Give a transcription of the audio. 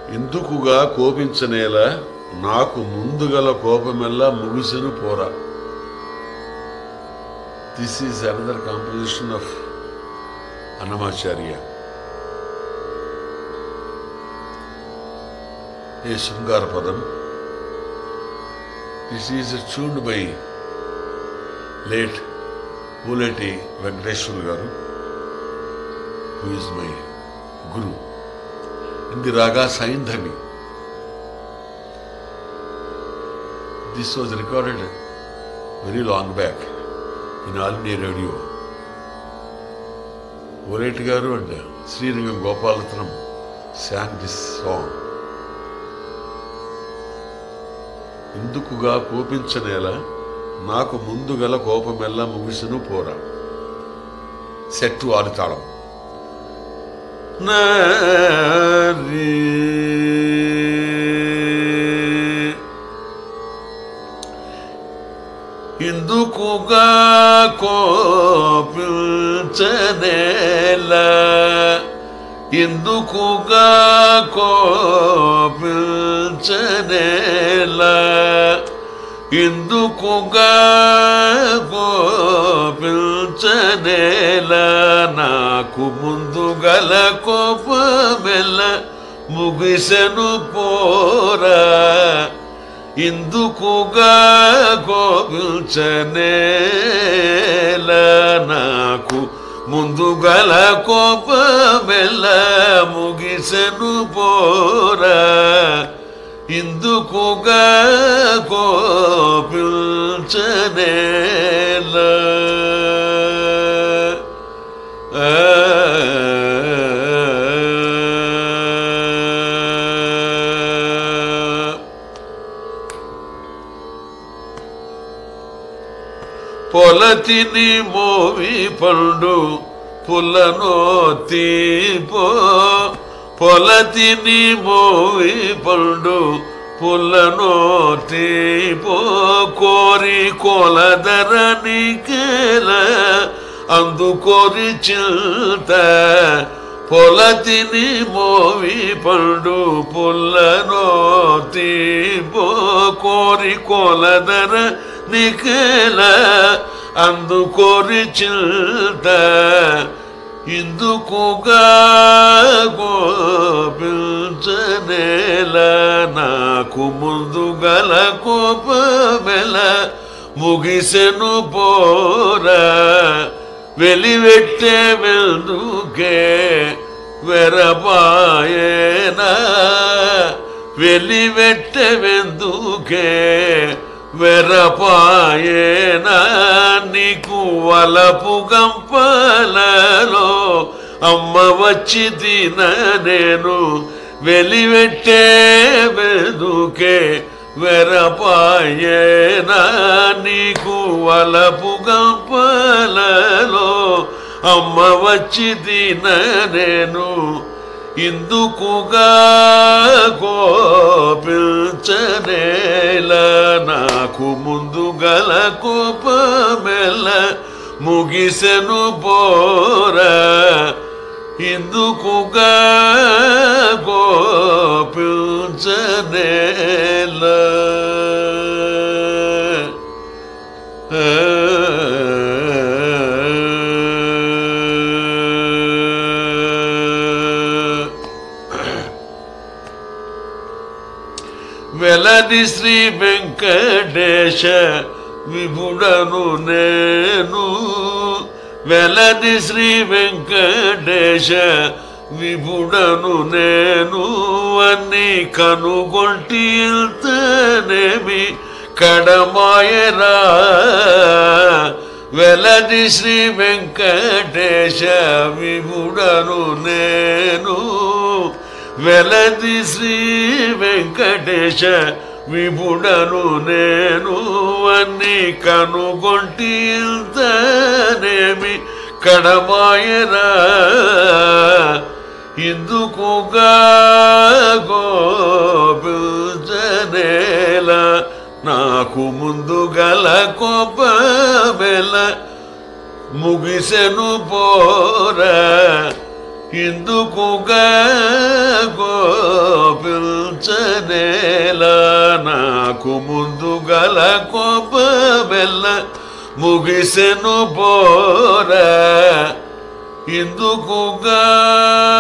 ఎందుకుగా కోపించనేలా నాకు ముందుగల కోపమెల్లా ముగిసెను పోరా this is another composition of Annamacharya a శృంగార పదం దిస్ ఈజ్ చూడ్ by late Puleti Venkateswar garu who is my guru in the raga Saindhani. This was recorded very long back in All India Radio. Oret Garu and Srirangam Gopalathanam sang this song. ఎందుకుగా కోపించనేలా నాకు ముందు గల కోపమెల్లా ముగిసెను పోరా సెట్టు ఆడుతాళం నారి ఇందుకుగా కోపించనేల ఇందుకుగా కోపించనేల ఇందుకుగా కోపించనేల నాకు ముందు గల కోపమెల్ల ముగిసెను పోరా ఇందుకుగా కోపించనేల నాకు ముందు గల కోపమెల్ల ముగిసెను పోరా ఇందుకుగా కోపించనేల పొలతిని మోవి పండు పులను తీపో పొలతిని మోవి పండు పులను తీపో కోరి కొలదర నీకేల అందుకోరి చింత పొలతిని మోవి పండు పుల్లను తీపో కోరి కొలదర నిఖిల అందుకోరి చింత ఇందుకుగా గోపించనేల నాకు ముందు గల కోపమెల ముగిసెను పోరా వెలివెట్టే వెందుకే వెరపాయేనా వెలివెట్టే వెందుకే వెరపాయేనా నీకు వలపు గంపలలో అమ్మ వచ్చి తిన నేను వెలివెట్టే వెదుకే వెరపాయేనా నీకు వలపు గంపలలో అమ్మ వచ్చి తిన నేను ఇందుకుగా కోపించనేల నాకు ముందు గల కోపమెల్ల ముగిసెను పోరా ఇందుకుగా కోపించనేల వెలది శ్రీ వెంకటేశ విభుడను నేను వెలది శ్రీ వెంకటేశ విభుడను నేను అన్ని కనుగొంటి ఇంతనేమి కడమాయరా వెలది శ్రీ వెంకటేశ విభుడను నేను వెలది శ్రీ వెంకటేశ విభుడను నేను అన్ని కనుగొంటి ఇంతనేమి కడమాయరా ఇందుకుగా గోపించనేల నాకు ముందు గల కోపమెల ముగిసెను పోరా ఇందుకుగా గోపించనేలా నాకు ముందు గల కోపమెల్ల ముగిసెను పోరా ఇందుకుగా